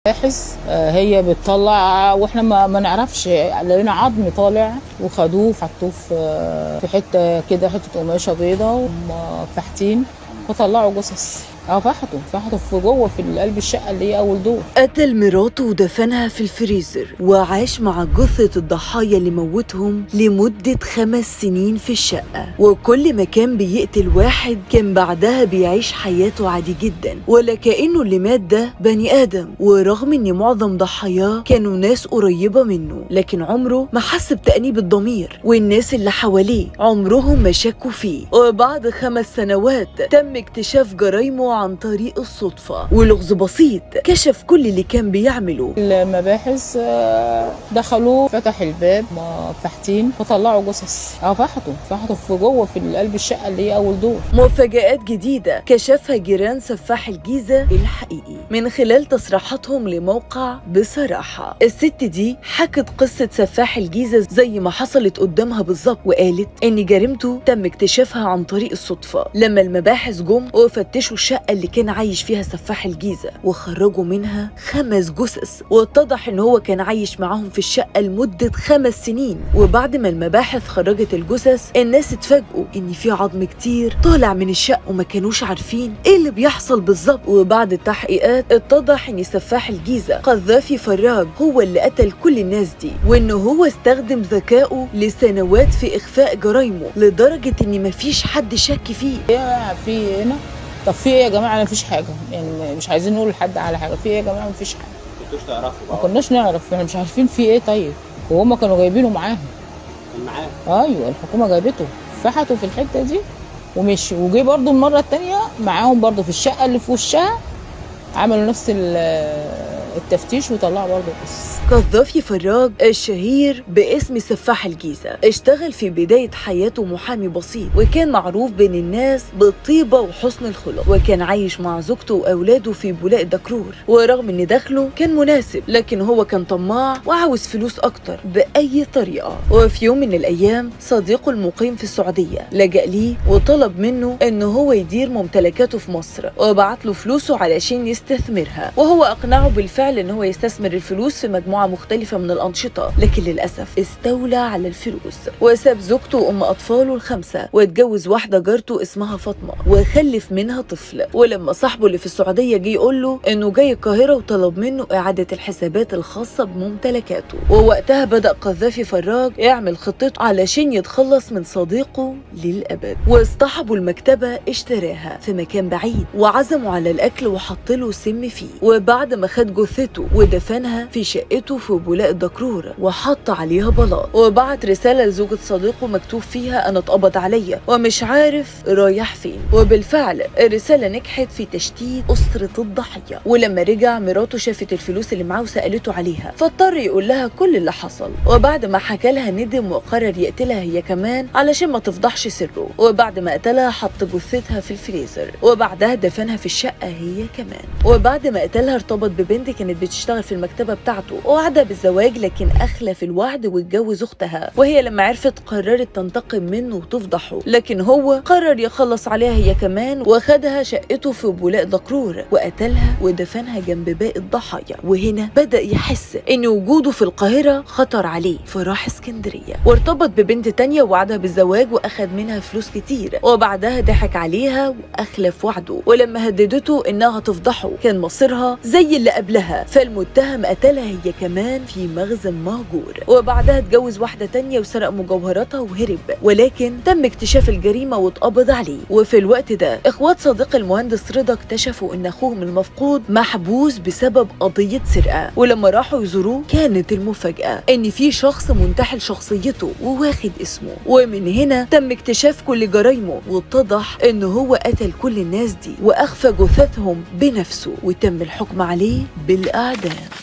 باحث آه، هي بتطلع واحنا ما, ما نعرفش لقينا عظم طالع وخدوه حطوه في في حته كده حته قماشه بيضه وفاحتين فطلعوا جثث اه فحطوا فحطوا في جوه في قلب الشقه اللي هي اول دور قتل مراته ودفنها في الفريزر وعاش مع جثة الضحايا اللي موتهم لمدة خمس سنين في الشقة وكل ما كان بيقتل واحد كان بعدها بيعيش حياته عادي جدا ولا كأنه اللي مات ده بني آدم ورغم ان معظم ضحاياه كانوا ناس قريبة منه لكن عمره ما حس بتأنيب الضمير والناس اللي حواليه عمرهم ما شكوا فيه وبعد خمس سنوات تم اكتشاف جرايمه عن طريق الصدفة ولغز بسيط كشف كل اللي كان بيعمله المباحث آه، دخلوا فتح الباب ما فاحتين فطلعوا جثث اه فحطوا فحطوا في جوه في قلب الشقه اللي هي اول دور مفاجآت جديدة كشفها جيران سفاح الجيزة الحقيقي من خلال تصريحاتهم لموقع بصراحة الست دي حكت قصة سفاح الجيزة زي ما حصلت قدامها بالظبط وقالت إن جريمته تم اكتشافها عن طريق الصدفة لما المباحث جم وفتشوا الشقة اللي كان عايش فيها سفاح الجيزة وخرجوا منها خمس جثث واتضح إن هو كان عايش معاهم في الشقة لمدة خمس سنين وبعد ما المباحث خرجت الجثث الناس اتفاجئوا إن في عظم كتير طالع من الشقة وما كانوش عارفين إيه اللي بيحصل بالظبط وبعد التحقيقات اتضح إن سفاح الجيزة قذافي فراج هو اللي قتل كل الناس دي وإن هو استخدم ذكائه لسنوات في إخفاء جرايمه لدرجة إن مفيش حد شك فيه يا في هنا طب في ايه يا جماعه ما فيش حاجه يعني مش عايزين نقول لحد على حاجه في ايه يا جماعه ما فيش حاجه كنتوش تعرفوا ما بقى كناش نعرف احنا مش عارفين في ايه طيب وهم كانوا جايبينه معاهم كان معاه ايوه الحكومه جايبته فحطوا في الحته دي ومشي وجي برضو المره التانية معاهم برضو في الشقه اللي في وشها عملوا نفس ال- التفتيش وطلعوا برضو قصص قذافي فراج الشهير باسم سفاح الجيزة اشتغل في بداية حياته محامي بسيط وكان معروف بين الناس بالطيبة وحسن الخلق وكان عايش مع زوجته وأولاده في بولاق دكرور ورغم ان دخله كان مناسب لكن هو كان طماع وعاوز فلوس أكتر بأي طريقة وفي يوم من الأيام صديقه المقيم في السعودية لجأ ليه وطلب منه ان هو يدير ممتلكاته في مصر وبعت له فلوسه علشان يستثمرها وهو أقنعه بالفعل ان هو يستثمر الفلوس في مجموعة مختلفة من الأنشطة لكن للأسف استولى على الفلوس وساب زوجته وأم أطفاله الخمسة واتجوز واحدة جارته اسمها فاطمة وخلف منها طفل ولما صاحبه اللي في السعودية جه يقول له إنه جاي القاهرة وطلب منه إعادة الحسابات الخاصة بممتلكاته ووقتها بدأ قذافي فراج يعمل خطته علشان يتخلص من صديقه للأبد واصطحبوا المكتبة اشتراها في مكان بعيد وعزموا على الأكل وحط له سم فيه وبعد ما خد جثته ودفنها في شقته في بولاق الدكرور وحط عليها بلاط وبعت رسالة لزوجة صديقه مكتوب فيها أنا اتقبض عليا ومش عارف رايح فين وبالفعل الرسالة نجحت في تشتيت أسرة الضحية ولما رجع مراته شافت الفلوس اللي معاه وسألته عليها فاضطر يقول لها كل اللي حصل وبعد ما حكى لها ندم وقرر يقتلها هي كمان علشان ما تفضحش سره وبعد ما قتلها حط جثتها في الفريزر وبعدها دفنها في الشقة هي كمان وبعد ما قتلها ارتبط ببنت كانت بتشتغل في المكتبة بتاعته ووعدها بالزواج لكن أخلف الوعد واتجوز أختها وهي لما عرفت قررت تنتقم منه وتفضحه لكن هو قرر يخلص عليها هي كمان وخدها شقته في بولاق دكرور وقتلها ودفنها جنب باقي الضحايا وهنا بدأ يحس إن وجوده في القاهرة خطر عليه فراح اسكندرية وارتبط ببنت تانية ووعدها بالزواج وأخد منها فلوس كتير وبعدها ضحك عليها وأخلف وعده ولما هددته إنها تفضحه كان مصيرها زي اللي قبلها فالمتهم قتلها هي كمان في مخزن مهجور وبعدها اتجوز واحدة تانية وسرق مجوهراتها وهرب ولكن تم اكتشاف الجريمة واتقبض عليه وفي الوقت ده اخوات صديق المهندس رضا اكتشفوا ان اخوهم المفقود محبوس بسبب قضية سرقة ولما راحوا يزوروه كانت المفاجأة ان في شخص منتحل شخصيته وواخد اسمه ومن هنا تم اكتشاف كل جرايمه واتضح ان هو قتل كل الناس دي واخفى جثثهم بنفسه وتم الحكم عليه بالاعدام